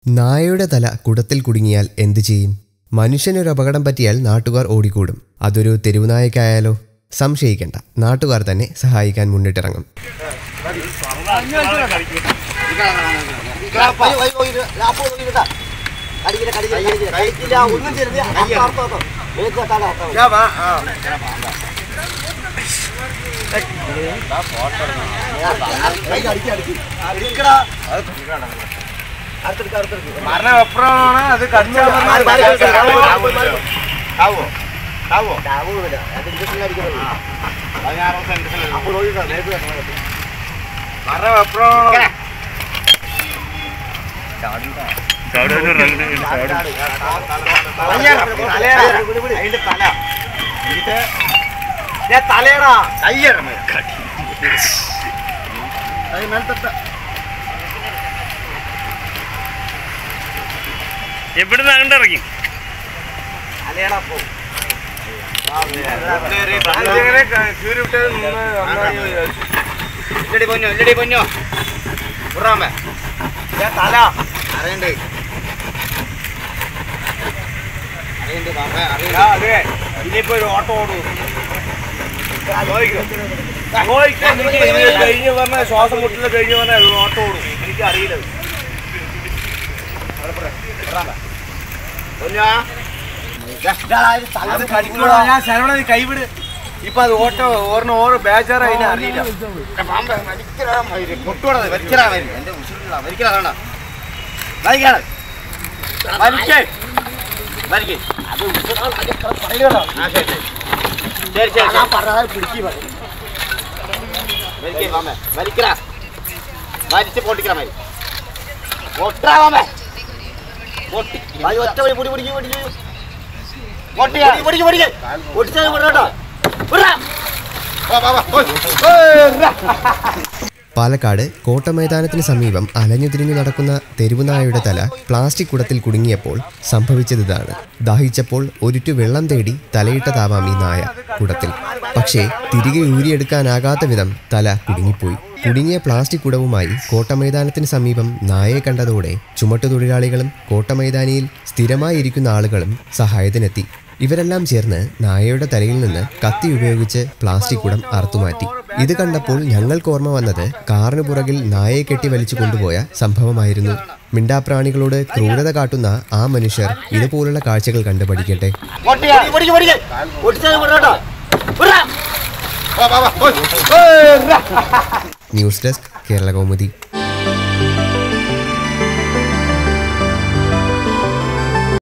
നായയുടെ തല കുടത്തിൽ കുടുങ്ങിയാൽ എന്തു ചെയ്യും മനുഷ്യനൊരു അപകടം പറ്റിയാൽ നാട്ടുകാർ ഓടിക്കൂടും അതൊരു തെരുവുനായക്കായാലോ സംശയിക്കേണ്ട നാട്ടുകാർ തന്നെ സഹായിക്കാൻ മുന്നിട്ടിറങ്ങും മരണം എപ്പോഴാണ് അത് കടിച്ചാൽ മരണം എപ്പോഴാണ് അതിന്റെ തല ഇത് ഞാൻ തലയടാ കയ്യറ അത് മേലത്തെ എവിടുന്ന് അങ്ങോട്ട് ഇറങ്ങി തലയടാ പോ ഇല്ലടി പൊന്നോ ഇല്ലടി പൊന്നോ ഉറാമേ ഞാൻ തല അറിയണ്ട് അറിയണ്ട് ബാബേ അറിയണ്ട് ഇനിയിപ്പോ ഒരു ഓട്ടോ ഓടൂ കഴിഞ്ഞ് പറഞ്ഞ ശ്വാസം മുട്ടില് കഴിഞ്ഞ് പറഞ്ഞ ഒരു ഓട്ടോ ഓടും എനിക്ക് അറിയില്ല അത് കടിക്കൂടാ ഞാൻ ശരവണ നീ കൈവിട് ഇപ്പൊ അത് ഓട്ടോ ഓർണ ഓരോ ബേജാറ് അതിനെ അറിയില്ല പൊട്ടുകൂടാ വലിക്കടാ വരി എന്റെ ഉശിരിടാ വലിക്കടാ വേണ്ട വലിക്കാണ് വലിക്കേ വലിക്കേ അത് ആ, ശരി, ശരി. ശരി ശരി വലിക്കേ മാമേ വലിക്കടാ വലിച്ച് പൊട്ടിക്കടാ മതി പൊട്ടാ മാമേ പൊട്ടി ഒറ്റ വഴി പൊടി പൊടിക്കും പൊടിക്കും പൊട്ടിയാ പൊടിക്കും പൊടിക്കും പൊട്ടിച്ചാൽ പൊട്ടോട്ടോ പാലക്കാട് കോട്ടമൈതാനത്തിന് സമീപം അലഞ്ഞുതിരിഞ്ഞു നടക്കുന്ന തെരുവുനായയുടെ തല പ്ലാസ്റ്റിക് കുടത്തിൽ കുടുങ്ങിയപ്പോൾ സംഭവിച്ചതിതാണ് ദാഹിച്ചപ്പോൾ ഒരിറ്റു വെള്ളം തേടി തലയിട്ടതാവാം ഈ നായ കുടത്തിൽ പക്ഷേ തിരികെ ഊരിയെടുക്കാനാകാത്ത വിധം തല കുടുങ്ങിപ്പോയി കുടുങ്ങിയ പ്ലാസ്റ്റിക് കുടവുമായി കോട്ടമൈതാനത്തിന് സമീപം നായയെ കണ്ടതോടെ ചുമട്ടുതൊഴിലാളികളും കോട്ടമൈതാനിയിൽ സ്ഥിരമായി ഇരിക്കുന്ന ആളുകളും സഹായത്തിനെത്തി ഇവരെല്ലാം ചേർന്ന് നായയുടെ തലയിൽ നിന്ന് കത്തി ഉപയോഗിച്ച് പ്ലാസ്റ്റിക് കുടം അറുത്തുമാറ്റി ഇത് കണ്ടപ്പോൾ ഞങ്ങൾക്ക് ഓർമ്മ വന്നത് കാറിന് പുറകിൽ നായയെ കെട്ടി വലിച്ചു കൊണ്ടുപോയ സംഭവമായിരുന്നു മിണ്ടാപ്രാണികളോട് ക്രൂരത കാട്ടുന്ന ആ മനുഷ്യർ ഇതുപോലുള്ള കാഴ്ചകൾ കണ്ടു പഠിക്കട്ടെ പൊട്ടിയാ പൊടിക്കും പൊടിക്കും പൊട്ടിച്ചാൽ പൊട്ടോട്ടോ ന്യൂസ് ഡെസ്ക് കേരള കൗമുദി